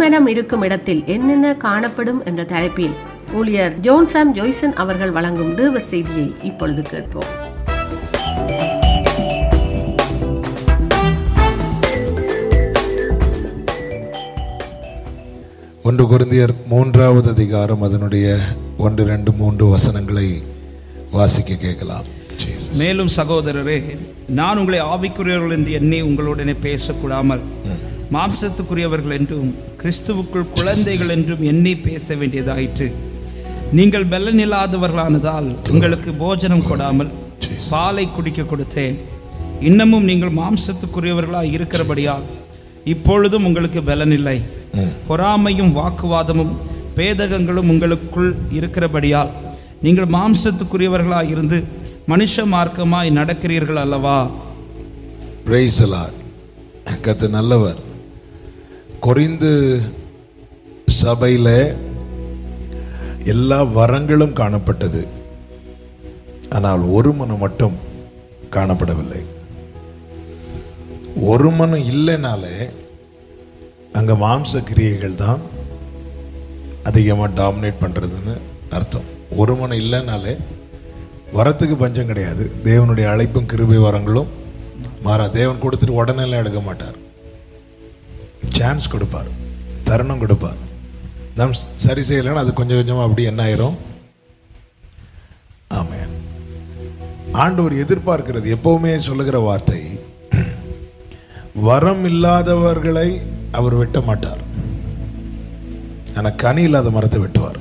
ஒருமனம் இருக்கும் இடத்தில் என்னென்ன காணப்படும் என்ற தலைப்பில் ஊழியர் ஜோன்சாம் ஜோய்சன் அவர்கள் வழங்கும் தேவ செய்தியை இப்பொழுது கேட்போம் ஒன்று குருந்தியர் மூன்றாவது அதிகாரம் அதனுடைய ஒன்று ரெண்டு மூன்று வசனங்களை வாசிக்க கேட்கலாம் Jesus. மேலும் சகோதரரே நான் உங்களை ஆவிக்குரியவர்கள் என்று எண்ணி உங்களுடனே பேசக்கூடாமல் மாம்சத்துக்குரியவர்கள் என்றும் கிறிஸ்துவுக்குள் குழந்தைகள் என்றும் எண்ணி பேச வேண்டியதாயிற்று நீங்கள் பலன் இல்லாதவர்களானதால் உங்களுக்கு போஜனம் கொடாமல் பாலை குடிக்க கொடுத்தேன் இன்னமும் நீங்கள் மாம்சத்துக்குரியவர்களாய் இருக்கிறபடியால் இப்பொழுதும் உங்களுக்கு பலன் இல்லை பொறாமையும் வாக்குவாதமும் பேதகங்களும் உங்களுக்குள் இருக்கிறபடியால் நீங்கள் மாம்சத்துக்குரியவர்களாய் இருந்து மனுஷ மார்க்கமாய் நடக்கிறீர்கள் அல்லவா Praise the Lord. கர்த்தர் நல்லவர் கொரிந்து சபையில் எல்லா வரங்களும் காணப்பட்டது ஆனால் ஒரு மனம் மட்டும் காணப்படவில்லை ஒரு மனம் இல்லைனாலே அங்கே மாம்ச கிரியைகள் தான் அதிகமாக டாமினேட் பண்ணுறதுன்னு அர்த்தம் ஒரு மனம் இல்லைனாலே வரத்துக்கு பஞ்சம் கிடையாது தேவனுடைய அழைப்பும் கிருபை வரங்களும் மாறா தேவன் கொடுத்துட்டு உடனே எல்லாம் எடுக்க மாட்டார் சான்ஸ் கொடுப்பார் தருணம் கொடுப்பார் நாம் சரி செய்யலைன்னா அது கொஞ்சம் கொஞ்சமாக அப்படி என்ன ஆயிரும் ஆமென் ஆண்டவர் எதிர்பார்க்கிறது எப்பவுமே சொல்லுகிற வார்த்தை வரம் இல்லாதவர்களை அவர் வெட்ட மாட்டார் ஆனால் கனி இல்லாத மரத்தை வெட்டுவார்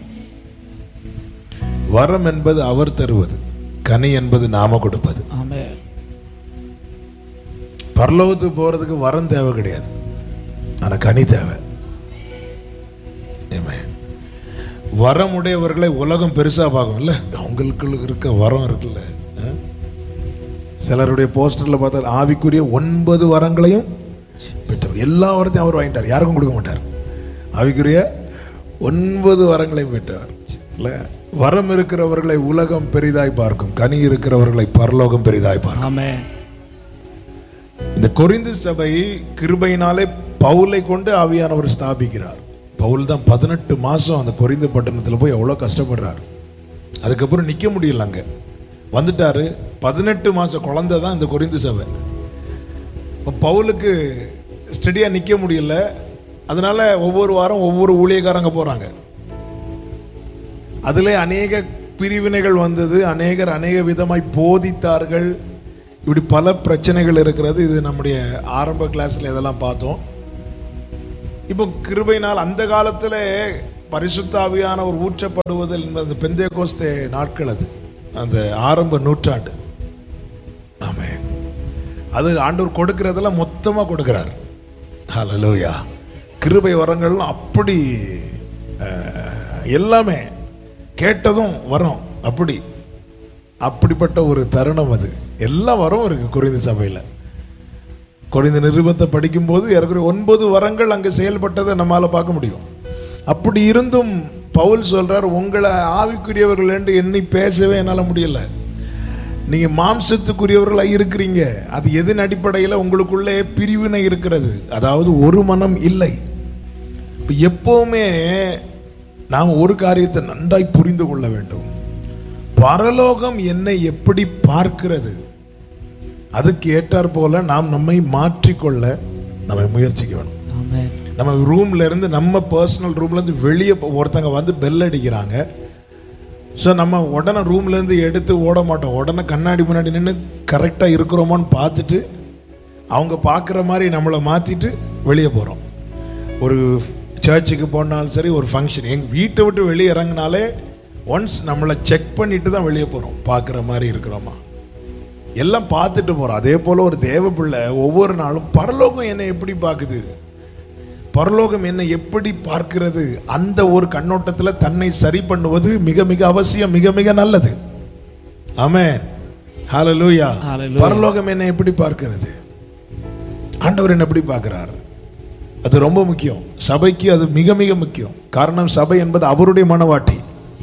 வரம் என்பது அவர் தருவது கனி என்பது நாம கொடுப்பது ஆமென் பரலோகத்துக்கு போறதுக்கு வரம் தேவை கிடையாது ஆனா கனி தேவை Amen. வரம் உடையவர்களை உலகம் பெருசா பார்க்கும் இல்ல அவங்களுக்கு இருக்க வரம் இருக்குல்ல அஹ்? சிலருடைய போஸ்டர்ல பார்த்தா ஆவிக்குரிய ஒன்பது வரங்களையும் பெற்றவர் எல்லா வரத்தையும் அவர் வாங்கிட்டார் யாருக்கும் கொடுக்க மாட்டார் ஆவிக்குரிய ஒன்பது வரங்களையும் பெற்றவர் இல்ல வரம் இருக்கிறவர்களை உலகம் பெரிதாய் பார்க்கும் கனி இருக்கிறவர்களை பரலோகம் பெரிதாய் பார்க்கும் ஆமென் இந்த கொரிந்து சபை கிருபையினாலே பவுலை கொண்டு ஆவியானவர் ஸ்தாபிக்கிறார் பவுல் தான் பதினெட்டு மாசம் அந்த கொரிந்து பட்டணத்தில் போய் எவ்வளோ கஷ்டப்படுறார் அதுக்கப்புறம் நிற்க முடியல அங்க வந்துட்டாரு பதினெட்டு மாச குழந்தை தான் இந்த கொரிந்து சபை இப்ப பவுலுக்கு ஸ்டெடியா நிற்க முடியல அதனால ஒவ்வொரு வாரம் ஒவ்வொரு ஊழியக்காரங்க போறாங்க அதிலே அநேக பிரிவினைகள் வந்தது அநேகர் அநேக விதமாய் போதித்தார்கள் இப்படி பல பிரச்சனைகள் இருக்கிறது இது நம்முடைய ஆரம்ப கிளாஸ்ல இதெல்லாம் பார்த்தோம் இப்போ கிருபையினால் அந்த காலத்தில் பரிசுத்த ஆவியானவர் ஊற்றப்படுவதில் என்பது பெந்தே கோஸ்தே நாட்கள் அது அந்த ஆரம்ப நூற்றாண்டு ஆமே அது ஆண்டவர் கொடுக்கிறதெல்லாம் மொத்தமாக கொடுக்கிறார் ஹalleluya கிருபை வரங்கள்லாம் அப்படி அஹ், எல்லாமே கேட்டதும் வரும் அப்படி அப்படிப்பட்ட ஒரு தருணம் அது எல்லா வரம் இருக்கு குறைந்த சபையில் குறைந்த நிருபத்தை படிக்கும்போது ஏறக்குறைய ஒன்பது வரங்கள் அங்கே செயல்பட்டதை நம்மால் பார்க்க முடியும் அப்படி இருந்தும் பவுல் சொல்றார் உங்களை ஆவிக்குரியவர்கள் என்று எண்ணி பேசவே என்னால் முடியல நீங்க மாம்சத்துக்குரியவர்களாக இருக்கிறீங்க அது எதன் அடிப்படையில் உங்களுக்குள்ளே பிரிவினை இருக்கிறது அதாவது ஒரு மனம் இல்லை இப்ப எப்பவுமே நாம் ஒரு காரியத்தை நன்றாய் புரிந்து கொள்ள வேண்டும் பரலோகம் என்னை எப்படி பார்க்கிறது அதுக்கு ஏற்றாற் போல நாம் நம்மை மாற்றிக்கொள்ள நம்ம முயற்சிக்க வேணும் ஆமென் நம்ம ரூம்ல இருந்து நம்ம பர்சனல் ரூம்ல இருந்து வெளியே போ- ஒருத்தங்க வந்து பெல் அடிக்கிறாங்க ஸோ நம்ம உடனே ரூம்ல இருந்து எடுத்து ஓட மாட்டோம் உடனே கண்ணாடி முன்னாடி நின்று கரெக்டாக இருக்கிறோமான்னு பார்த்துட்டு அவங்க பார்க்குற மாதிரி நம்மளை மாற்றிட்டு வெளியே போகிறோம் ஒரு சர்ச்சுக்கு போனாலும் சரி ஒரு ஃபங்க்ஷன் எங்கள் வீட்டை விட்டு வெளியே இறங்குனாலே ஒன்ஸ் நம்மளை செக் பண்ணிட்டு தான் வெளியே போகிறோம் பார்க்குற மாதிரி இருக்கிறோமா எல்லாம் பார்த்துட்டு போகிறோம் அதே போல் ஒரு தேவ பிள்ளை ஒவ்வொரு நாளும் பரலோகம் என்னை எப்படி பார்க்குது பரலோகம் என்னை எப்படி பார்க்கிறது அந்த ஒரு கண்ணோட்டத்தில் தன்னை சரி பண்ணுவது மிக மிக அவசியம் மிக மிக நல்லது ஆமென் ஹalleluya Hallelujah. பரலோகம் என்னை எப்படி பார்க்கிறது ஆண்டவர் என்ன எப்படி பார்க்கிறார் அது ரொம்ப முக்கியம் சபைக்கு அது மிக மிக முக்கியம் காரணம் சபை என்பது அவருடைய மனவாட்டி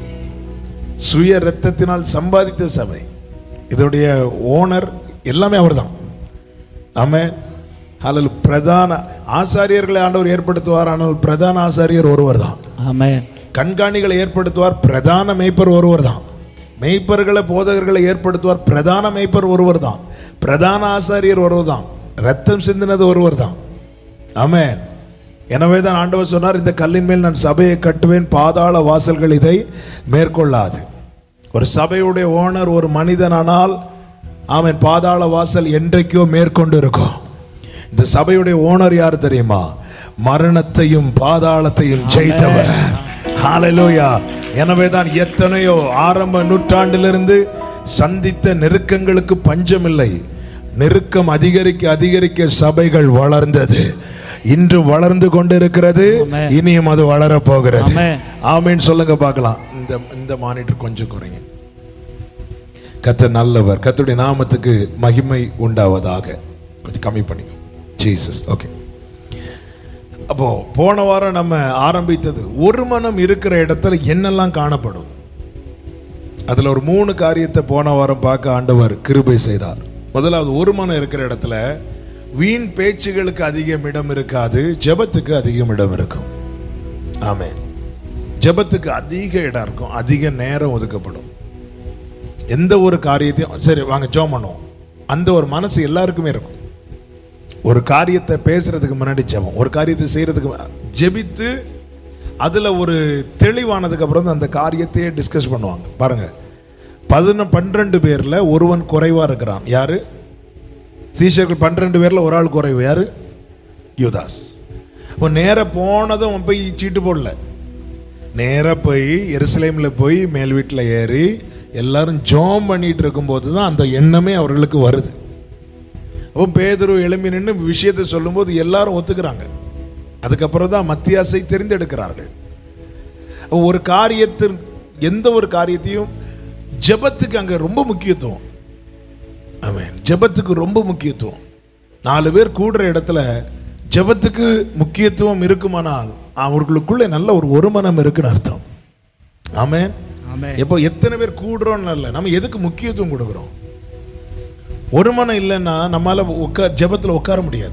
சுய இரத்தத்தினால் சம்பாதித்த சபை இதோடைய ஓனர் எல்லாமே அவர்தான் ஆமென் அல்லது பிரதான ஆசாரியர்களை ஆண்டவர் ஏற்படுத்துவார் ஆனால் பிரதான ஆசாரியர் ஒருவர் தான் ஆமென் கண்காணிகளை ஏற்படுத்துவார் பிரதான மேய்ப்பர் ஒருவர் தான் மேய்ப்பர்களை போதகர்களை ஏற்படுத்துவார் பிரதான மேய்ப்பர் ஒருவர் தான் பிரதான ஆசாரியர் ஒருவர் தான் ரத்தம் சிந்தினது ஒருவர் தான் ஆமென் எனவே தான் ஆண்டவர் சொன்னார் இந்த கல்லின் மேல் நான் சபையை கட்டுவேன் பாதாள வாசல்கள் இதை மேற்கொள்ளாது ஒரு சபையுடைய ஓனர் ஒரு மனிதனானால் ஆமென் பாதாள வாசல் என்றைக்கோ மேற்கொண்டு இருக்கும் இந்த சபையுடைய ஓனர் யார் தெரியுமா மரணத்தையும் பாதாளத்தையும் ஜெயித்தவர் ஹalleluya எனவே தான் எத்தனையோ ஆரம்ப நூற்றாண்டிலிருந்து சந்தித்த நெருக்கங்களுக்கு பஞ்சமில்லை நெருக்கம் அதிகரிக்க அதிகரிக்க சபைகள் வளர்ந்தது இன்று வளர்ந்து கொண்டிருக்கிறது ஆமென். இனியும் அது வளரப் போகிறது ஆமென். ஆமென் சொல்லுங்க பார்க்கலாம் இந்த இந்த மானிட்டர் கொஞ்சம் குறைங்க கர்த்தர் நல்லவர் கர்த்தருடைய நாமத்துக்கு மகிமை உண்டாவதாக கொஞ்சம் கம்மி பண்ணிக்கோ ஜீசஸ் ஓகே அப்போ போன வாரம் நம்ம ஆரம்பித்தது ஒரு மனம் இருக்கிற இடத்துல என்னெல்லாம் காணப்படும் அதுல ஒரு மூணு காரியத்தை போன வாரம் பார்க்க ஆண்டவர் கிருபை செய்தார் முதலாவது ஒரு மனம் இருக்கிற இடத்துல வீண் பேச்சுகளுக்கு அதிகம் இடம் இருக்காது ஜெபத்துக்கு அதிகம் இடம் இருக்கும் ஆமென் ஜெபத்துக்கு அதிக இடம் இருக்கும் அதிக நேரம் ஒதுக்கப்படும் எந்த ஒரு காரியத்தையும் சரி வாங்க ஜெபம் பண்ணுவோம் அந்த ஒரு மனசு எல்லாருக்குமே இருக்கும் ஒரு காரியத்தை பேசுறதுக்கு முன்னாடி ஜெபம் ஒரு காரியத்தை செய்யறதுக்கு மு- ஜெபித்து அதுல ஒரு தெளிவானதுக்கு அப்புறம் தான் அந்த காரியத்தையே டிஸ்கஸ் பண்ணுவாங்க பாருங்க பதினொன்று பன்னிரெண்டு பேர்ல ஒருவன் குறைவா இருக்கிறான் யாரு சீஷர்கள் பன்னிரெண்டு பேர்ல ஒரு ஆள் குறைவு யாரு யூதாஸ் இப்போ நேர போனதும் அவன் போய் சீட்டு போடல நேரா போய் எருசலேம்ல போய் மேல் வீட்டில் ஏறி எல்லாரும் ஜோம் பண்ணிட்டு இருக்கும்போது தான் அந்த எண்ணமே அவர்களுக்கு வருது அப்போ பேதுரு எழும்பி நின்று விஷயத்தை சொல்லும்போது எல்லாரும் ஒத்துக்கிறாங்க அதுக்கப்புறம் தான் மத்தியாசை தெரிந்தெடுக்கிறார்கள் அப்போ ஒரு காரியத்தின் எந்த ஒரு காரியத்தையும் ஜெபத்துக்கு அங்க ரொம்ப முக்கியத்துவம் ஆமென் ஜெபத்துக்கு ரொம்ப முக்கியத்துவம் நாலு பேர் கூடுற இடத்துல ஜெபத்துக்கு முக்கியத்துவம் இருக்குமானால் அவர்களுக்குள்ள நல்ல ஒரு ஒருமனம் இருக்குன்னு அர்த்தம் ஆமென் ஆமென். இப்போ எத்தனை பேர் கூடுறோம்னு இல்லை நம்ம எதுக்கு முக்கியத்துவம் கொடுக்குறோம் ஒரு மனம் இல்லைன்னா நம்மால உட்கார் ஜெபத்தில் உட்கார முடியாது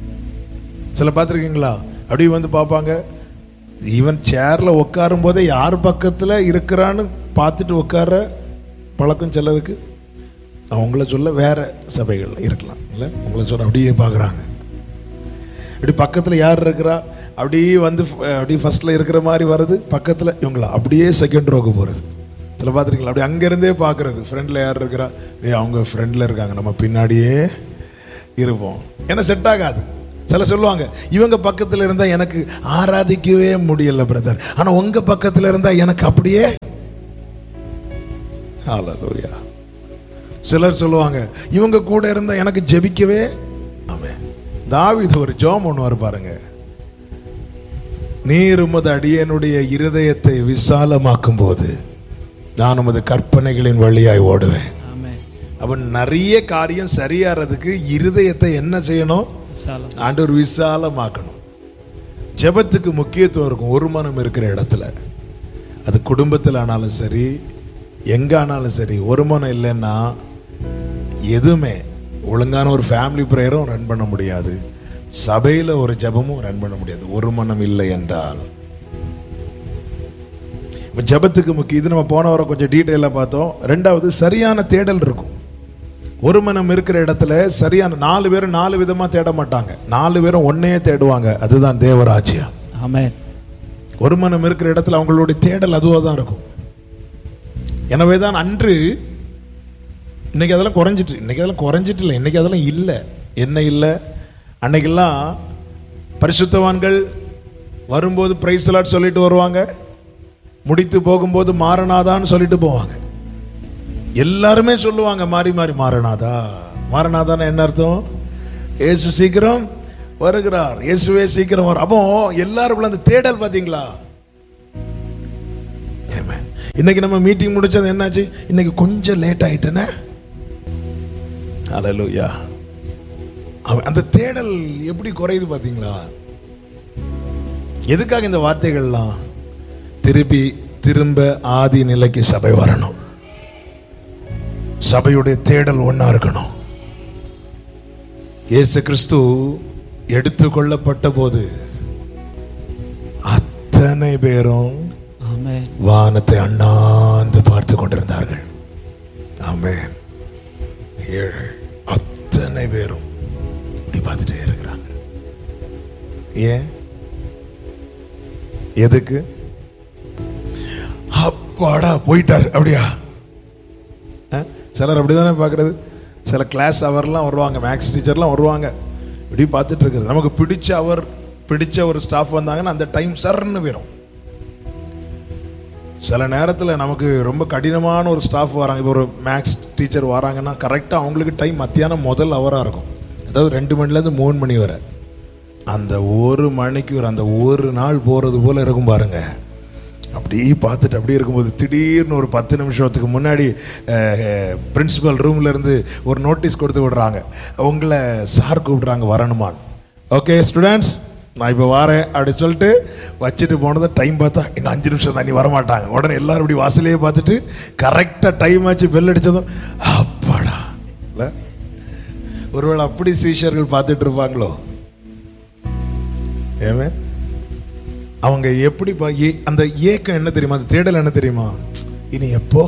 சில பார்த்துருக்கீங்களா அப்படியே வந்து பார்ப்பாங்க ஈவன் சேரில் உட்காரும் போதே யார் பக்கத்தில் இருக்கிறான்னு பார்த்துட்டு உட்கார பழக்கம் சிலருக்கு நான் உங்களை சொல்ல வேற சபைகள் இருக்கலாம் இல்லை உங்களை சொல்ல அப்படியே பார்க்குறாங்க இப்படி பக்கத்தில் யார் இருக்கிறா அப்படியே வந்து அஹ், அப்படியே ஃபர்ஸ்ட்ல இருக்கிற மாதிரி வருது பக்கத்தில் இவங்களா அப்படியே செகண்ட் ரோக்கு போகிறது சில பார்த்துருக்கீங்களா அப்படி அங்கேருந்தே பார்க்குறது ஃப்ரெண்டில் யார் இருக்கிறா டேய் அவங்க ஃப்ரெண்டில் இருக்காங்க நம்ம பின்னாடியே இருப்போம் ஏன்னா செட் ஆகாது சில சொல்லுவாங்க இவங்க பக்கத்தில் இருந்தால் எனக்கு ஆராதிக்கவே முடியல பிரதர் ஆனால் உங்கள் பக்கத்தில் இருந்தால் எனக்கு அப்படியே ஹalleluya சிலர் சொல்லுவாங்க இவங்க கூட இருந்தா எனக்கு ஜெபிக்கவே ஆமென் தாவீது ஒரு ஜோம் ஒன்று பாருங்க நீர் உமது அடியனுடைய இருதயத்தை விசாலமாக்கும் போது நான் உமது கற்பனைகளின் வழியாய் ஓடுவேன் ஆமென் அவன் நிறைய காரியம் சரியாறதுக்கு இருதயத்தை என்ன செய்யணும் விசாலம் ஆண்டவர் விசாலமாக்கணும் ஜெபத்துக்கு முக்கியத்துவம் இருக்கும் ஒரு மனம் இருக்கிற இடத்துல அது குடும்பத்தில் ஆனாலும் சரி எங்க ஆனாலும் சரி ஒரு மனம் இல்லைன்னா எதுவுமே ஒழுங்கான ஒரு ஃபேமிலி ப்ரேயரும் ரன் பண்ண முடியாது சபையில் ஒரு ஜெபமும் ரன் பண்ண முடியாது ஒரு மனம் இல்லை என்றால் இப்போ ஜெபத்துக்கு முக்கியம் இது நம்ம போன வாரம் கொஞ்சம் டீட்டெயிலாக பார்த்தோம் ரெண்டாவது சரியான தேடல் இருக்கும் ஒரு மனம் இருக்கிற இடத்துல சரியான நாலு பேரும் நாலு விதமா தேட மாட்டாங்க நாலு பேரும் ஒன்னையே தேடுவாங்க அதுதான் தேவராஜ்யம் ஆமென் ஒரு மனம் இருக்கிற இடத்துல அவங்களுடைய தேடல் அதுவாக தான் இருக்கும் எனவே தான் அன்று இன்னைக்கு அதெல்லாம் குறைஞ்சிட்டு இன்னைக்கு அதெல்லாம் குறைஞ்சிட்டு இல்லை இன்னைக்கு அதெல்லாம் இல்லை என்ன இல்லை அன்னைக்கெல்லாம் பரிசுத்தவான்கள் வரும்போது பிரைஸ் லாட் சொல்லிட்டு வருவாங்க முடித்து போகும்போது மாறனாதான்னு சொல்லிட்டு போவாங்க எல்லாருமே சொல்லுவாங்க மாறி மாறி மாறனாதா மாறனாதான்னு என்ன அர்த்தம் இயேசு சீக்கிரம் வருகிறார் இயேசுவே சீக்கிரம் வரும் அப்போ எல்லாருக்குள்ள அந்த தேடல் பாத்தீங்களா Amen. இன்னைக்கு நம்ம மீட்டிங் முடிச்சது என்னாச்சு இன்னைக்கு கொஞ்சம் லேட் ஆயிட்டேனே ஹalleluya அவன் அந்த தேடல் எப்படி குறையுது பாத்தீங்களா எதுக்காக இந்த வார்த்தைகள்லாம் திருப்பி திரும்ப ஆதி நிலைக்கு சபை வரணும் சபையுடைய தேடல் ஒண்ணா இருக்கணும் இயேசு கிறிஸ்து எடுத்துக்கொள்ளப்பட்ட போது அத்தனை பேரும் ஆமென் வானத்தை அண்ணாந்து பார்த்து கொண்டிருந்தார்கள் ஆமென் ஏழு அத்தனை பேரும் இப்படி பார்த்துட்டே இருக்கிறாங்க ஏன் எதுக்கு அப்பாடா போயிட்டார் அப்படியா ஆ? சிலர் அப்படிதானே பார்க்கறது சில கிளாஸ் அவர்லாம் வருவாங்க மேக்ஸ் டீச்சர்லாம் வருவாங்க இப்படி பார்த்துட்டு இருக்கிறது நமக்கு பிடிச்ச அவர் பிடிச்ச ஒரு ஸ்டாஃப் வந்தாங்கன்னா அந்த டைம் சர்ன்னு போயிடும் சில நேரத்தில் நமக்கு ரொம்ப கடினமான ஒரு ஸ்டாஃப் வராங்க இப்போ ஒரு மேக்ஸ் டீச்சர் வராங்கன்னா கரெக்டாக அவங்களுக்கு டைம் மத்தியானம் முதல் அவராக இருக்கும் அதாவது ரெண்டு மணிலேருந்து மூணு மணி வரை அந்த ஒரு மணிக்கு ஒரு அந்த ஒரு நாள் போகிறது போல் இருக்கும் பாருங்க அப்படியே பார்த்துட்டு அப்படியே இருக்கும்போது திடீர்னு ஒரு பத்து நிமிஷத்துக்கு முன்னாடி பிரின்சிபல் ரூம்ல இருந்து ஒரு நோட்டீஸ் கொடுத்து விடுறாங்க உங்களை சார் கூப்பிடுறாங்க வரணுமான்னு ஓகே ஸ்டூடெண்ட்ஸ் நான் இப்போ வரேன் அப்படி சொல்லிட்டு வச்சுட்டு போனதை டைம் பார்த்தா இன்னும் அஞ்சு நிமிஷம் தான் நீ வரமாட்டாங்க உடனே எல்லாரும் இப்படி வாசலையே பார்த்துட்டு கரெக்டாக டைம் ஆச்சு பெல் அடிச்சதும் அப்பாடா இல்லை ஒருவேளை அப்படி சீஷர்கள் பார்த்துட்டு இருப்பாங்களோ ஏமே அவங்க எப்படி பா- ஏ- அந்த ஏக்கம் என்ன தெரியுமா அந்த தேடல் என்ன தெரியுமா இனி எப்போ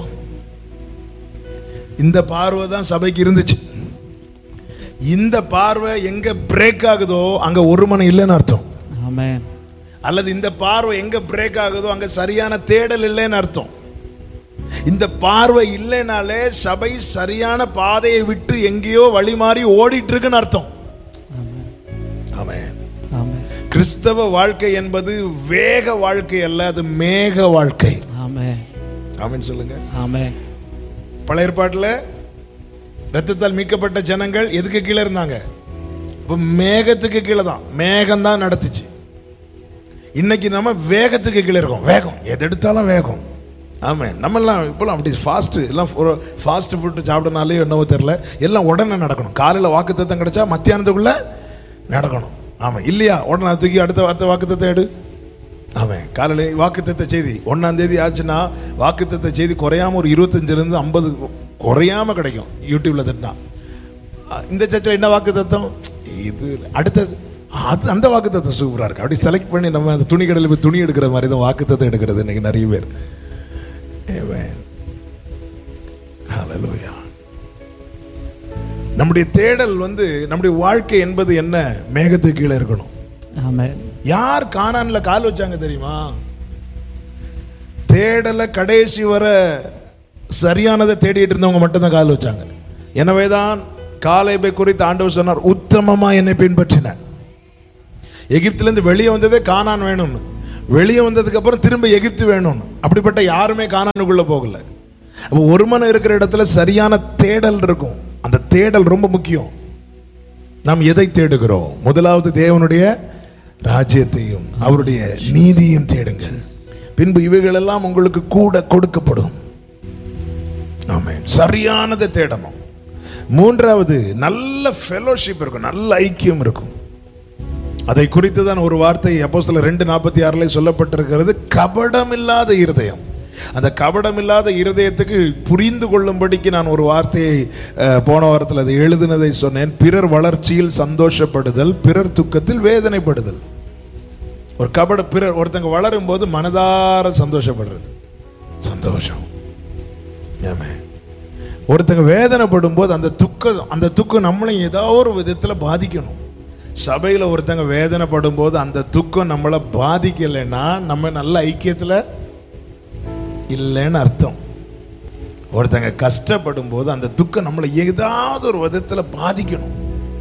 இந்த பார்வை தான் சபைக்கு இருந்துச்சு இந்த பார்வை எங்க பிரேக் ஆகுதோ அங்க ஒரு மணி இல்லைன்னு அர்த்தம் ஆமென் அல்லது இந்த பார்வை எங்க பிரேக் ஆகுதோ அங்க சரியான தேடல் இல்லைன்னு அர்த்தம் இந்த பார்வை இல்லைனாலே சபை சரியான பாதையை விட்டு எங்கேயோ வழி மாறி ஓடிட்டு இருக்குன்னு அர்த்தம் ஆமென் ஆமென் கிறிஸ்தவ வாழ்க்கை என்பது வேக வாழ்க்கை அல்ல அது மேக வாழ்க்கை ஆமென் ஆமென் சொல்லுங்க ஆமென் பழைய ஏற்பாட்டில் ரத்தத்தால் மீட்கப்பட்ட ஜனங்கள் எதுக்கு கீழே இருந்தாங்க இப்போ மேகத்துக்கு கீழே தான் மேகம் தான் நடத்துச்சு இன்னைக்கு நம்ம வேகத்துக்கு கீழே இருக்கோம் வேகம் எது எடுத்தாலும் வேகம் ஆமாம் நம்மெல்லாம் இப்போலாம் அப்படி ஃபாஸ்ட்டு எல்லாம் ஒரு ஃபாஸ்ட் ஃபுட்டு சாப்பிட்டனாலே என்னவோ தெரில எல்லாம் உடனே நடக்கணும் காலையில் வாக்குத்தத்தம் கிடைச்சா மத்தியானத்துக்குள்ளே நடக்கணும் ஆமாம் இல்லையா உடனே அதை தூக்கி அடுத்த அடுத்த வாக்குத்தத்தை எடு ஆமாம் காலையில் வாக்குத்தத்த செய்தி ஒன்றாம் தேதி ஆச்சுன்னா வாக்குத்தத்த செய்தி குறையாம ஒரு இருபத்தஞ்சிலேருந்து ஐம்பது குறையாம கிடைக்கும் யூடியூப்ல தட்டினா அஹ் இந்த சர்ச்சில் என்ன வாக்கு தத்தம் இது அடுத்த அது அந்த வாக்கு தத்தம் சூப்பராக இருக்கு அப்படி செலக்ட் பண்ணி நம்ம அந்த துணி கடையில் போய் துணி எடுக்கிற மாதிரி தான் வாக்கு தத்தம் எடுக்கிறது இன்னைக்கு நிறைய பேர் Amen. Hallelujah. நம்முடைய தேடல் வந்து நம்முடைய வாழ்க்கை என்பது என்ன மேகத்துக்கு கீழே இருக்கணும் ஆமென் யார் கானான்ல கால் வச்சாங்க தெரியுமா தேடலை கடைசி வர சரியானதை தேடிட்டு இருந்தவங்க மட்டும்தான் கால் வச்சாங்க எனவேதான் காலேபை குறித்து ஆண்டவர் சொன்னார் உத்தமமா என்னை பின்பற்றின எகிப்திலிருந்து வெளியே வந்ததே கானான் வேணும்னு வெளியே வந்ததுக்கு அப்புறம் திரும்ப எகிப்து வேணும்னு அப்படிப்பட்ட யாருமே கானானுக்குள்ள போகல அப்போ ஒரு மனம் இருக்கிற இடத்துல சரியான தேடல் இருக்கும் அந்த தேடல் ரொம்ப முக்கியம் நாம் எதை தேடுகிறோம் முதலாவது தேவனுடைய ராஜ்யத்தையும் அவருடைய நீதியையும் தேடுங்கள் பின்பு இவைகளெல்லாம் உங்களுக்கு கூட கொடுக்கப்படும் ஆமென் சரியானதை தேடணும் மூன்றாவது நல்ல ஃபெலோஷிப் இருக்கும் நல்ல ஐக்கியம் இருக்கும் அதை குறித்து தான் ஒரு வார்த்தை அப்போ சில ரெண்டு நாற்பத்தி ஆறுல சொல்லப்பட்டிருக்கிறது கபடமில்லாத இருதயம் அந்த கபடமில்லாத இருதயத்துக்கு புரிந்து கொள்ளும்படிக்கு நான் ஒரு வார்த்தையை அஹ், போன வாரத்தில் அதை எழுதினதை சொன்னேன் பிறர் வளர்ச்சியில் சந்தோஷப்படுதல் பிறர் துக்கத்தில் வேதனைப்படுதல் ஒரு கபட பிறர் ஒருத்தங்க வளரும் போது மனதார சந்தோஷப்படுறது சந்தோஷம் ஆமென். ஒருத்தங்க வேதனைப்படும் போது அந்த துக்கம் அந்த துக்கம் நம்மளையும் ஏதோ ஒரு விதத்தில் பாதிக்கணும் சபையில் ஒருத்தங்க வேதனைப்படும் போது அந்த துக்கம் நம்மளை பாதிக்கலைன்னா நம்ம நல்ல ஐக்கியத்தில் இல்லைன்னு அர்த்தம் ஒருத்தங்க கஷ்டப்படும் போது அந்த துக்கம் நம்மளை ஏதாவது ஒரு விதத்தில் பாதிக்கணும்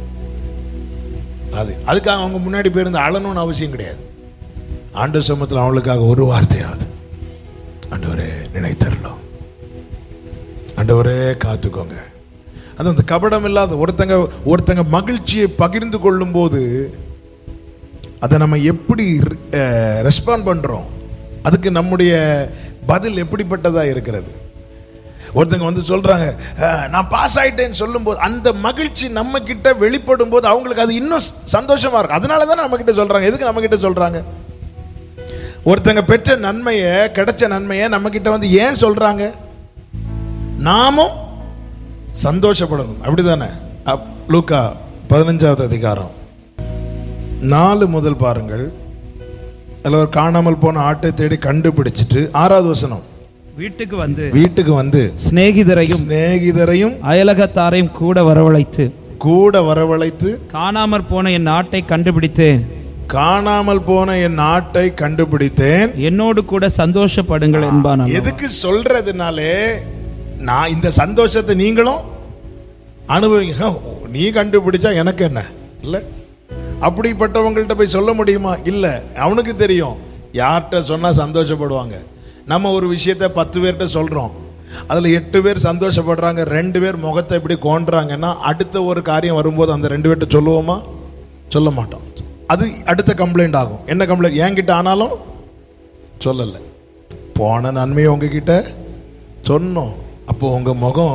அது அதுக்காக அவங்க முன்னாடி போயிருந்து அழணும்னு அவசியம் கிடையாது ஆண்டு சமத்தில் அவங்களுக்காக ஒரு வார்த்தையாவது ஆண்டவரே நினைத்தரலாம் ஆண்டவரே காத்துக்கோங்க அது அந்த கபடம் இல்லாத ஒருத்தங்க ஒருத்தங்க மகிழ்ச்சியை பகிர்ந்து கொள்ளும்போது அதை நம்ம எப்படி ரெஸ்பாண்ட் பண்றோம் அதுக்கு நம்முடைய பதில் எப்படிப்பட்டதா இருக்கிறது ஒருத்தங்க வந்து சொல்றாங்க "அஹ், நான் பாஸ் ஆயிட்டேன்னு சொல்லும்போது அந்த மகிழ்ச்சி நம்ம கிட்ட வெளிப்படும் போது அவங்களுக்கு அது இன்னும் சந்தோஷமா இருக்கும் அதனால தானே நம்ம கிட்ட சொல்றாங்க எதுக்கு நம்ம கிட்ட சொல்றாங்க ஒருத்தங்க பெற்ற நன்மையை கிடைச்ச நன்மையை நம்ம கிட்ட வந்து ஏன் சொல்றாங்க நாமும் சந்தோஷப்படணும் அப்படிதானே அப் லூக்கா பதினஞ்சாவது அதிகாரம் நாலு முதல் பாருங்கள் அதில் ஒரு காணாமல் போன ஆட்டை தேடி கண்டுபிடிச்சிட்டு ஆறாவது வசனம் வீட்டுக்கு வந்து வீட்டுக்கு வந்து சிநேகிதரையும் சிநேகிதரையும் அயலகத்தாரையும் கூட வரவழைத்து கூட வரவழைத்து காணாமற் போன என் நாட்டை கண்டுபிடித்தேன் காணாமல் போன என் நாட்டை கண்டுபிடித்தேன் என்னோடு கூட சந்தோஷப்படுங்கள் என்பான் அல்லவா. எதுக்கு சொல்றதுனாலே நான் இந்த சந்தோஷத்தை நீங்களும் அனுபவிங்க ஹ, நீ கண்டுபிடிச்சா எனக்கு என்ன இல்ல அப்படிப்பட்டவங்கள்ட்ட போய் சொல்ல முடியுமா இல்ல அவனுக்கு தெரியும் யார்கிட்ட சொன்னா சந்தோஷப்படுவாங்க நம்ம ஒரு விஷயத்த பத்து பேர்கிட்ட சொல்றோம் அதுல எட்டு பேர் சந்தோஷப்படுறாங்க ரெண்டு பேர் முகத்தை இப்படி கோன்றாங்கன்னா அடுத்த ஒரு காரியம் வரும்போது அந்த ரெண்டு பேர்கிட்ட சொல்லுவோமா சொல்ல மாட்டோம் அது அடுத்த கம்ப்ளைண்ட் ஆகும் என்ன கம்ப்ளைண்ட் என்கிட்ட ஆனாலும் சொல்லலை போன நன்மையை உங்ககிட்ட சொன்னோம் அப்போ உங்க முகம்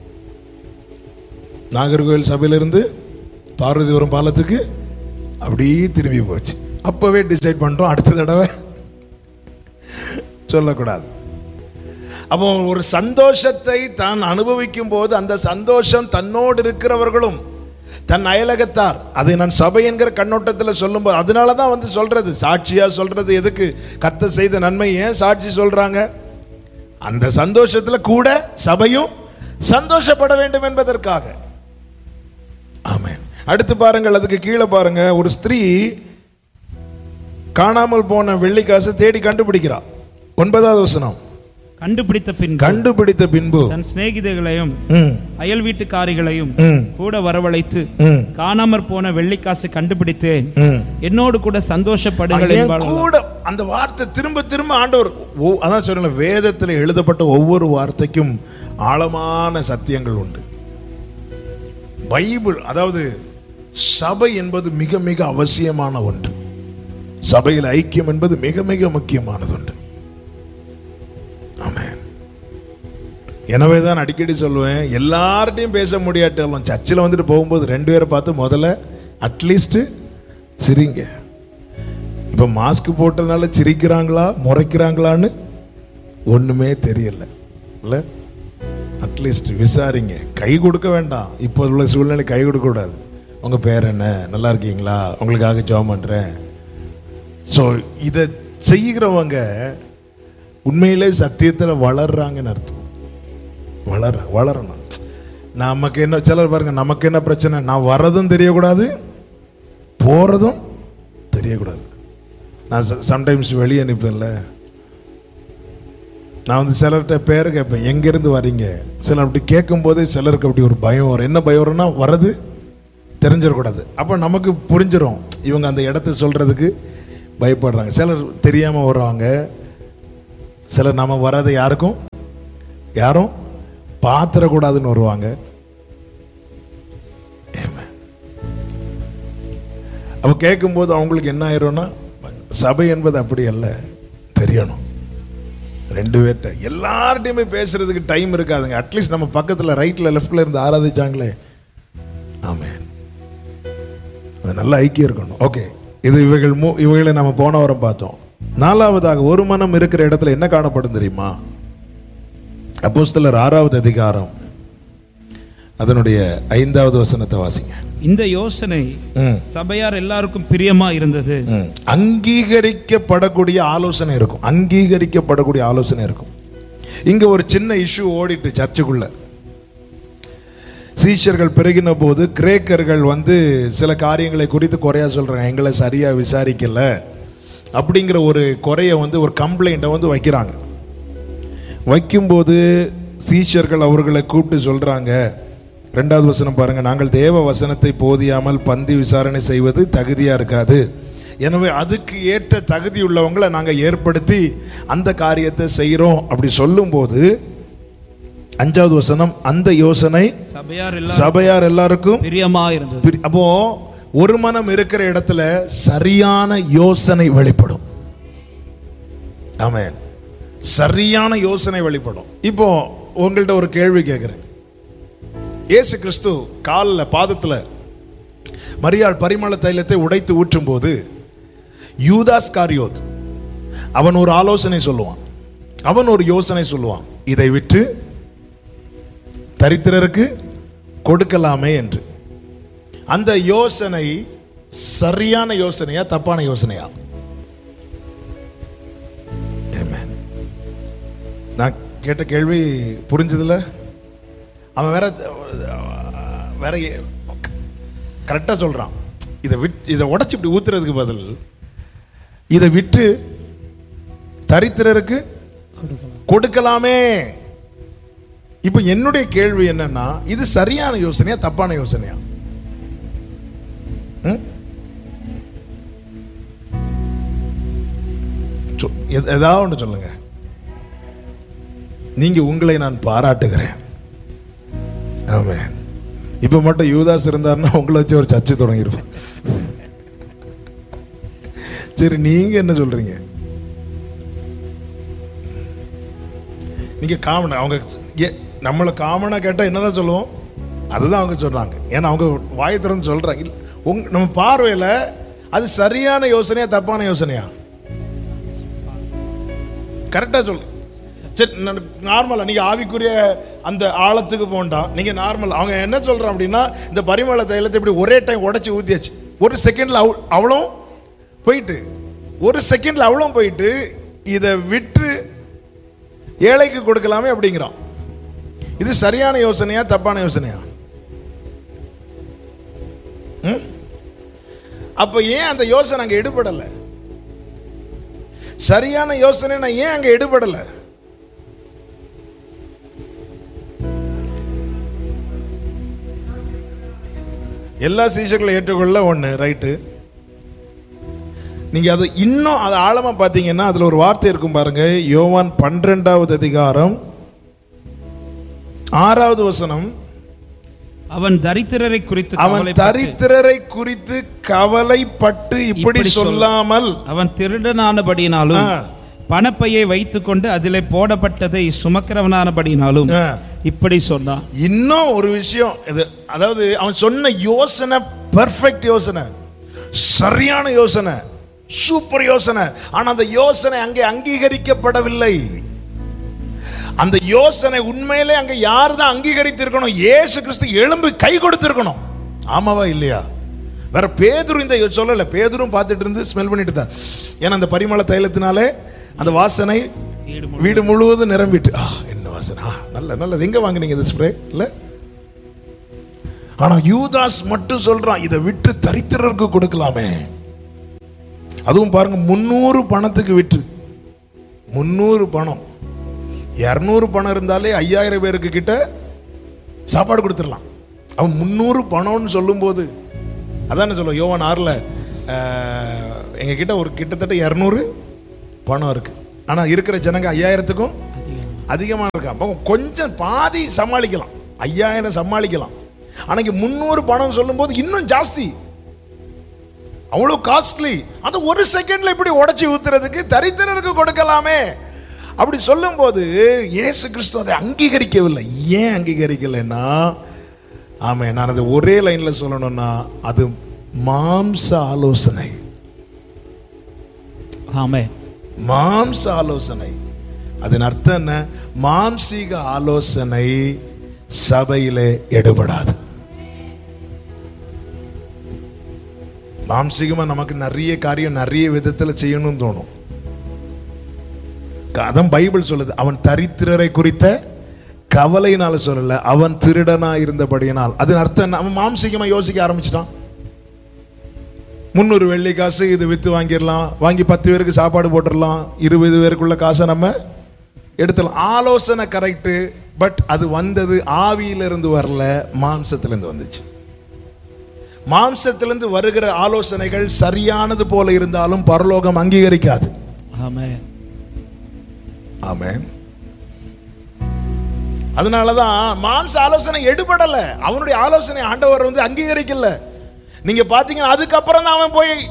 நாகர்கோவில் சபையிலிருந்து பார்வதிபுரம் பாலத்துக்கு அப்படியே திரும்பி போச்சு அப்பவே டிசைட் பண்றோம் அடுத்த தடவை சொல்லக்கூடாது அப்போ ஒரு சந்தோஷத்தை தான் அனுபவிக்கும் போது அந்த சந்தோஷம் தன்னோடு இருக்கிறவர்களும் தன் அயலகத்தார் அதை நான் சபை என்கிற கண்ணோட்டத்தில் சொல்லும்போது அதனால தான் வந்து சொல்றது சாட்சியா சொல்றது எதுக்கு கத்த செய்த நன்மை ஏன் சாட்சி சொல்றாங்க அந்த சந்தோஷத்துல கூட சபையும் சந்தோஷப்பட வேண்டும் என்பதற்காக ஆமென் அடுத்து பாருங்கள் அதுக்கு கீழே பாருங்க ஒரு ஸ்திரீ காணாமல் போன வெள்ளிக்காசு தேடி கண்டுபிடிக்கிறா ஒன்பதாவது வசனம் கண்டுபிடித்த பின் கண்டுபிடித்த பின்பு தன் சிநேகிதர்களையும் ம், அயல் வீட்டுக்காரிகளையும் ம், கூட வரவழைத்து ம், காணாமற் போன வெள்ளிக்காசு கண்டுபிடித்தேன் ம். என்னோடு கூட சந்தோஷப்படுங்கள் என் என்பாள் அல்லவா. கூட அந்த வார்த்தை திரும்ப திரும்ப ஆண்டவர் ஒ- அதான் சொல்றேன் வேதத்தில் எழுதப்பட்ட ஒவ்வொரு வார்த்தைக்கும் ஆழமான சத்தியங்கள் உண்டு பைபிள் அதாவது சபை என்பது மிக மிக அவசியமான ஒன்று சபையில் ஐக்கியம் என்பது மிக மிக முக்கியமானது ஒன்று ஆமென் எனவே தான் அடிக்கடி சொல்லுவேன் எல்லார்ட்டையும் பேச முடியாட்டாலும் சர்ச்சில் வந்துட்டு போகும்போது ரெண்டு பேரை பார்த்து முதல்ல அட்லீஸ்ட் சிரிங்க இப்போ மாஸ்க் போட்டதுனால சிரிக்கிறாங்களா முறைக்கிறாங்களான்னு ஒன்றுமே தெரியல இல்லை அட்லீஸ்ட் விசாரிங்க கை கொடுக்க வேண்டாம் இப்போ உள்ள சூழ்நிலை கை கொடுக்க கூடாது உங்கள் பேர் என்ன நல்லா இருக்கீங்களா உங்களுக்காக ஜெபம் பண்ணுறேன் ஸோ இதை செய்கிறவங்க உண்மையிலே சத்தியத்தில் வளர்றாங்கன்னு அர்த்தம் வளர வளரணும் நமக்கு என்ன சிலர் பாருங்க நமக்கு என்ன பிரச்சனை நான் வர்றதும் தெரியக்கூடாது போகிறதும் தெரியக்கூடாது நான் சம்டைம்ஸ் வெளியே நிற்பேன்ல நான் வந்து சிலர்கிட்ட பேர் கேட்பேன் எங்கேருந்து வரீங்க சிலர் அப்படி கேட்கும்போதே சிலருக்கு அப்படி ஒரு பயம் வரும் என்ன பயம் வரும்னா வர்றது தெரிஞ்சிடக்கூடாது அப்போ நமக்கு புரிஞ்சிடும் இவங்க அந்த இடத்த சொல்கிறதுக்கு பயப்படுறாங்க சிலர் தெரியாமல் வருவாங்க சிலர் நம்ம வராத யாருக்கும் யாரும் பாத்திரக்கூடாதுன்னு வருவாங்க Amen. அப்போ கேட்கும்போது அவங்களுக்கு என்ன ஆயிரும்னா சபை என்பது அப்படி அல்ல தெரியணும் ரெண்டு பேர்கிட்ட எல்லார்ட்டையுமே பேசுறதுக்கு டைம் இருக்காதுங்க அட்லீஸ்ட் நம்ம பக்கத்தில் ரைட்டில் லெஃப்டில் இருந்து ஆராதிச்சாங்களே ஆமென் அது நல்ல ஐக்கியம் இருக்கணும் ஓகே இது இவைகள் மூ இவைகளை நம்ம போன வாரம் பார்த்தோம் நாலாவதாக ஒரு மனம் இருக்கிற இடத்துல என்ன காணப்படும் தெரியுமா அப்போஸ்தலர் ஆறாவது அதிகாரம் அதனுடைய ஐந்தாவது வசனத்தை வாசிங்க இந்த யோசனை ம், சபையார் எல்லாருக்கும் பிரியமா இருந்தது ம். அங்கீகரிக்கப்படக்கூடிய ஆலோசனை இருக்கும் அங்கீகரிக்கப்படக்கூடிய ஆலோசனை இருக்கும் இங்க ஒரு சின்ன இஷ்யூ ஓடிட்டு சர்ச்சுக்குள்ள சீஷர்கள் பெருகின போது கிரேக்கர்கள் வந்து சில காரியங்களை குறித்து குறையா சொல்றாங்க எங்களை சரியா விசாரிக்கல அப்படிங்கிற ஒரு குறைய வந்து ஒரு கம்ப்ளைண்ட்டை வந்து வைக்கிறாங்க வைக்கும்போது சீஷர்கள் அவர்களை கூப்பிட்டு சொல்றாங்க ரெண்டாவது வசனம் பாருங்க நாங்கள் தேவ வசனத்தை போதியாமல் பந்தி விசாரணை செய்வது தகுதியா இருக்காது எனவே அதுக்கு ஏற்ற தகுதி உள்ளவங்களை நாங்கள் ஏற்படுத்தி அந்த காரியத்தை செய்கிறோம் அப்படி சொல்லும்போது அஞ்சாவது வசனம் அந்த யோசனை சபையார் எல்லாரும் சபையார் எல்லாருக்கும் பிரியமா இருந்தது பிரி- அப்போ ஒரு மனம் இருக்கிற இடத்துல சரியான யோசனை வெளிப்படும் ஆமென் சரியான யோசனை வெளிப்படும் இப்போ உங்கள்ட்ட ஒரு கேள்வி கேட்குறேன் இயேசு கிறிஸ்து காலில் பாதத்தில் மரியாள் பரிமள தைலத்தை உடைத்து ஊற்றும் போது யூதாஸ் காரியோத் அவன் ஒரு ஆலோசனை சொல்லுவான் அவன் ஒரு யோசனை சொல்லுவான் இதை விற்று தரித்திரருக்கு கொடுக்கலாமே என்று அந்த யோசனை சரியான யோசனையா தப்பான யோசனையா Amen. நான் கேட்ட கேள்வி புரிஞ்சதுல அவன் வேற வேற கரெக்டாக சொல்றான் இதை விட் இதை உடைச்சு இப்படி ஊத்துறதுக்கு பதில் இதை விற்று தரித்திரருக்கு கொடுக்கலாம் கொடுக்கலாமே இப்போ என்னுடைய கேள்வி என்னன்னா இது சரியான யோசனையா தப்பான யோசனையா ம்? சொ- எத- ஏதாவது ஒன்று சொல்லுங்க நீங்க உங்களை நான் பாராட்டுகிறேன் ஆமென் இப்போ மட்டும் யூதாஸ் இருந்தாருன்னா உங்களை வச்சு ஒரு சர்ச்சை தொடங்கியிருப்பேன் சரி நீங்க என்ன சொல்றீங்க நீங்க காமன் அவங்க ஏ- நம்மளை காமனா கேட்டா என்னதான் சொல்லுவோம் அதுதான் அவங்க சொல்றாங்க ஏன்னா அவங்க வாய் திறந்து சொல்றாங்க இல்ல, உங்க நம்ம பார்வையில அது சரியான யோசனையா தப்பான யோசனையா கரெக்டா சொல்லு சரி நார்மலா நீங்க ஆவிக்குரிய அந்த ஆழத்துக்கு போண்டா நீங்க நார்மல் அவங்க என்ன சொல்றாங்க அப்படின்னா இந்த பரிமள தைலத்தை இப்படி ஒரே டைம் உடைச்சு ஊத்தியாச்சு ஒரு செகண்ட்ல அவளும் போயிட்டு ஒரு செகண்ட்ல அவளும் போயிட்டு இதை விற்று ஏழைக்கு கொடுக்கலாமே அப்படிங்கிறான் இது சரியான யோசனையா தப்பான யோசனையா ம்? அப்ப ஏன் அந்த யோசனை அங்க எடுபடல சரியான யோசனை நான் ஏன் அங்க எடுபடல எல்லா சீசர்களை ஏற்றுக்கொள்ள ஒன்று ரைட்டு நீங்க அதை இன்னும் அதை ஆழமா பார்த்தீங்கன்னா அதுல ஒரு வார்த்தை இருக்கும் பாருங்க யோவான் பன்னிரெண்டாவது அதிகாரம் ஆறாவது வசனம் அவன் தரித்திரரை குறித்து அவன் கவலைப்பட்டு, தரித்திரரை குறித்து கவலைப்பட்டு இப்படி இப்படி சொல்ல- சொல்லாமல் அவன் திருடனானபடியினாலும் ஆ. பணப்பையை வைத்துக்கொண்டு அதிலே போடப்பட்டதை சுமக்கிறவனானபடியினாலும் ஆ. இப்படி சொன்னான் இன்னும் ஒரு விஷயம் இது அதாவது அவன் சொன்ன யோசனை பெர்ஃபெக்ட் யோசனை சரியான யோசனை சூப்பர் யோசனை ஆனா அந்த யோசனை அங்கே அங்கீகரிக்கப்படவில்லை அந்த யோசனை உண்மையிலே அங்க யார் தான் அங்கீகரித்திருக்கணும் இயேசு கிறிஸ்து எழும்பு கை கொடுத்திருக்கணும் ஆமாவா இல்லையா வேற பேதுரு இந்த சொல்லல பேதுரும் பார்த்துட்டு இருந்து ஸ்மெல் பண்ணிட்டு தான் ஏன்னா அந்த பரிமள தைலத்தினாலே அந்த வாசனை வீடு வீடு முழுவதும் நிரம்பிட்டு ஆ என்ன வாசனை ஆ நல்ல நல்லது எங்க வாங்குனீங்க இந்த ஸ்ப்ரே இல்ல ஆனா யூதாஸ் மட்டும் சொல்றான் இதை விட்டு தரித்திரருக்கு கொடுக்கலாமே அதுவும் பாருங்க முன்னூறு பணத்துக்கு விட்டு முன்னூறு பணம் இரநூறு பணம் இருந்தாலே ஐயாயிரம் பேருக்கு கிட்ட சாப்பாடு கொடுத்துடலாம் அவன் முந்நூறு பணம்னு சொல்லும்போது அதானே சொல்ல யோவான் ஆறில் எங்க கிட்ட ஒரு கிட்டத்தட்ட இரநூறு பணம் இருக்கு ஆனா இருக்கிற ஜனங்க ஐயாயிரத்துக்கும் அதிகமாக இருக்கு அப்போ கொஞ்சம் பாதி சமாளிக்கலாம் ஐயாயிரம் சமாளிக்கலாம் ஆனா இங்க முந்நூறு பணம் சொல்லும்போது இன்னும் ஜாஸ்தி அவ்வளோ காஸ்ட்லி அது ஒரு செகண்ட்ல இப்படி உடைச்சி ஊத்துறதுக்கு தரித்திரருக்கு கொடுக்கலாமே அப்படி சொல்லும்போது இயேசு கிறிஸ்து அதை அங்கீகரிக்கவில்லை ஏன் அங்கீகரிக்கலைன்னா ஆமே நான் அதை ஒரே லைன்ல சொல்லணும்னா அது மாம்ச ஆலோசனை ஆமே மாம்ச ஆலோசனை அதன் அர்த்தம் என்ன மாம்சீக ஆலோசனை சபையிலே எடுபடாது மாம்சீகமா நமக்கு நிறைய காரியம் நிறைய விதத்துல செய்யணும்னு தோணும் அதான் பைபிள் சொல்லுது அவன் தரித்திரரை குறித்த கவலையினால சொல்லல அவன் திருடனா இருந்தபடியினால் அதன் அர்த்தம் என்ன அவன் மாம்சீகமா யோசிக்க ஆரம்பிச்சிட்டான் முந்நூறு வெள்ளி காசு இது வித்து வாங்கிடலாம் வாங்கி பத்து பேருக்கு சாப்பாடு போட்டுடலாம் இருபது பேருக்குள்ள காசை நம்ம எடுத்துடலாம் ஆலோசனை கரெக்டு பட் அது வந்தது ஆவியிலிருந்து வரல மாம்சத்திலிருந்து வந்துச்சு மாம்சத்திலிருந்து வருகிற ஆலோசனைகள் சரியானது போல இருந்தாலும் பரலோகம் அங்கீகரிக்காது ஆமே ஆமென் அதனாலதான் மாம்ச ஆலோசனை எடுபடல அவனுடைய ஆலோசனை ஆண்டவர் வந்து அங்கீகரிக்கல நீங்க பாத்தீங்கன்னா அதுக்கப்புறம் தான் அவன் போய்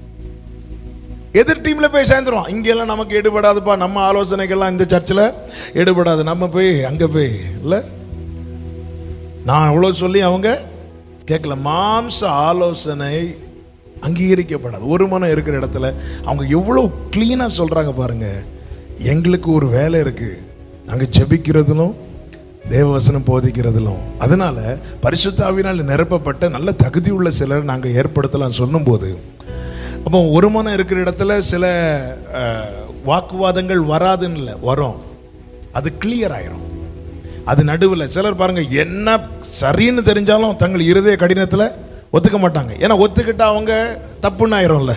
எதிர் டீம்ல போய் சேர்ந்துருவான் இங்கெல்லாம் நமக்கு எடுபடாதுப்பா நம்ம ஆலோசனைகள்லாம் இந்த சர்ச்சில் எடுபடாது நம்ம போய் அங்க போய் இல்ல நான் எவ்வளவு சொல்லி அவங்க கேட்கல மாம்ச ஆலோசனை அங்கீகரிக்கப்படாது ஒரு மனம் இருக்கிற இடத்துல அவங்க எவ்வளவு கிளீனா சொல்றாங்க பாருங்க எங்களுக்கு ஒரு வேலை இருக்கு நாங்க ஜெபிக்கிறதிலும் தேவவசனம் போதிக்கிறதிலும் அதனால பரிசுத்தாவினால் நிரப்பப்பட்ட நல்ல தகுதி உள்ள சிலர் நாங்கள் ஏற்படுத்தலாம் சொல்லும்போது அப்போ ஒரு மனம் இருக்கிற இடத்துல சில அஹ், வாக்குவாதங்கள் வராதுன்னு இல்லை வரும் அது கிளியர் ஆயிரும் அது நடுவில் சிலர் பாருங்க என்ன சரின்னு தெரிஞ்சாலும் தங்கள் இருதய கடினத்தில் ஒத்துக்க மாட்டாங்க ஏன்னா ஒத்துக்கிட்டா அவங்க தப்புன்னு ஆயிரும்ல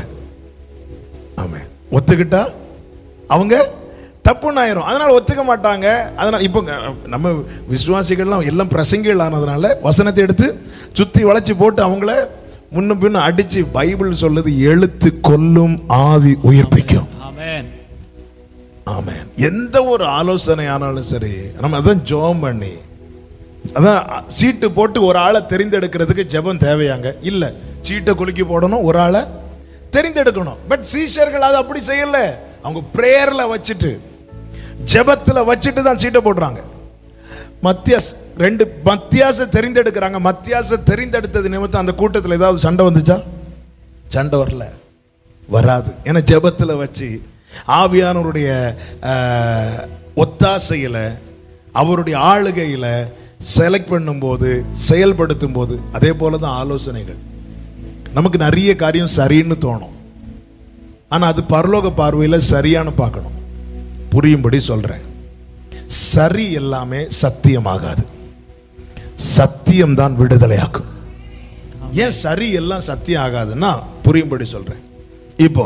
ஆமாம் ஒத்துக்கிட்டா அவங்க தப்புன்னு ஆயிரும் அதனால ஒத்துக்க மாட்டாங்க அதனால இப்போ நம்ம விசுவாசிகள்லாம் எல்லாம் பிரசங்கிகள் ஆனதுனால வசனத்தை எடுத்து சுத்தி வளைச்சு போட்டு அவங்கள முன்னும் பின்னும் அடிச்சு பைபிள் சொல்லுது எழுத்து கொல்லும் ஆவி உயிர்ப்பிக்கும் ஆமென் ஆமென் எந்த ஒரு ஆலோசனை ஆனாலும் சரி நம்ம அதான் ஜோம் பண்ணி அதான் சீட்டு போட்டு ஒரு ஆளை தெரிந்தெடுக்கிறதுக்கு ஜெபம் தேவையாங்க இல்ல சீட்டை குலுக்கி போடணும் ஒரு ஆளை தெரிந்தெடுக்கணும் பட் சீஷர்கள் அதை அப்படி செய்யல அவங்க பிரேயர்ல வச்சுட்டு ஜெபத்துல வச்சுட்டு தான் சீட்டை போடுறாங்க மத்தியாஸ் ரெண்டு மத்தியாச தெரிந்தெடுக்கிறாங்க மத்தியாச தெரிந்தெடுத்தது நிமித்தம் அந்த கூட்டத்தில் ஏதாவது சண்டை வந்துச்சா சண்டை வரல வராது ஏன்னா ஜெபத்தில் வச்சு ஆவியானவருடைய ஆஹ், ஒத்தாசையில அவருடைய ஆளுகையில செலக்ட் பண்ணும்போது செயல்படுத்தும் போது அதே போல தான் ஆலோசனைகள் நமக்கு நிறைய காரியம் சரின்னு தோணும் ஆனா அது பரலோக பார்வையில சரியானு பார்க்கணும் புரியும்படி சொல்றேன் சரி எல்லாமே சத்தியமாகாது சத்தியம் தான் விடுதலையாக்கும் ஏன் சரி எல்லாம் சத்தியம் ஆகாதுன்னா புரியும்படி சொல்றேன் இப்போ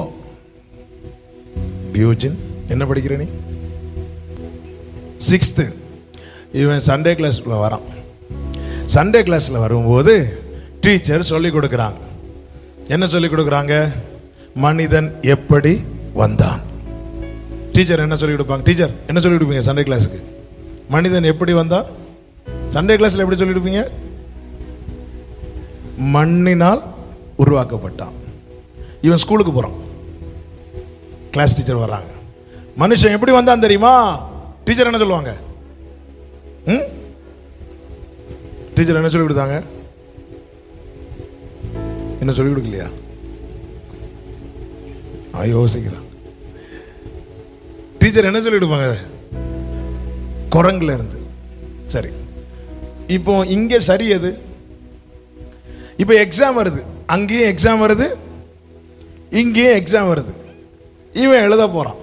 பியூஜின் என்ன படிக்கிற நீ சிக்ஸ்த்து இவன் சண்டே கிளாஸ்ல வரான் சண்டே கிளாஸ்ல வரும்போது டீச்சர் சொல்லி கொடுக்குறாங்க என்ன சொல்லி கொடுக்குறாங்க மனிதன் எப்படி வந்தான் டீச்சர் என்ன சொல்லி கொடுப்பாங்க டீச்சர் என்ன சொல்லி கொடுப்பீங்க சண்டே கிளாஸுக்கு மனிதன் எப்படி வந்தான் சண்டே கிளாஸ்ல எப்படி சொல்லி கொடுப்பீங்க மண்ணினால் உருவாக்கப்பட்டான் இவன் ஸ்கூலுக்கு போறான் கிளாஸ் டீச்சர் வர்றாங்க மனுஷன் எப்படி வந்தான் தெரியுமா டீச்சர் என்ன சொல்லுவாங்க ம் டீச்சர் என்ன சொல்லி கொடுத்தாங்க என்ன சொல்லி கொடுக்கலையா ஆ யோசிக்கிறான் டீச்சர் என்ன சொல்லி கொடுப்பாங்க குரங்குல இருந்து சரி இப்போ இங்க சரி எது இப்போ எக்ஸாம் வருது அங்கேயும் எக்ஸாம் வருது இங்கேயும் எக்ஸாம் வருது இவன் எழுத போறான்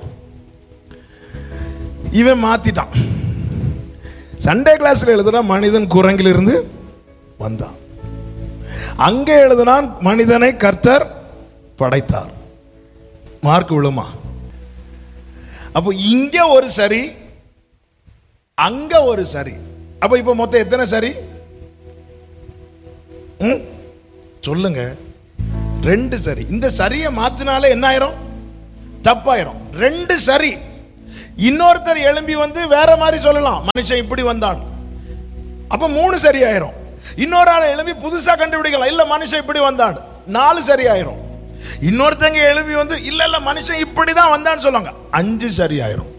இவன் மாத்திட்டான் சண்டே கிளாஸ்ல எழுதுனா மனிதன் குரங்கிலிருந்து வந்தான் அங்கே எழுதினான் மனிதனை கர்த்தர் படைத்தார் மார்க் விழுமா அப்போ இங்க ஒரு சரி அங்க ஒரு சரி அப்ப இப்போ மொத்தம் எத்தனை சரி ம்? சொல்லுங்க ரெண்டு சரி இந்த சரியை மாத்தினாலே என்ன ஆயிரும் தப்பாயிரும் ரெண்டு சரி இன்னொருத்தர் எழும்பி வந்து வேற மாதிரி சொல்லலாம் மனுஷன் இப்படி வந்தான் அப்ப மூணு சரி ஆயிரும் இன்னொரு ஆள் எழும்பி புதுசா கண்டுபிடிக்கலாம் இல்ல மனுஷன் இப்படி வந்தான் நாலு சரி ஆயிரும் இன்னொருத்தங்க எழும்பி வந்து இல்ல இல்ல மனுஷன் இப்படி தான் வந்தான்னு சொல்லுவாங்க அஞ்சு சரி ஆயிரும்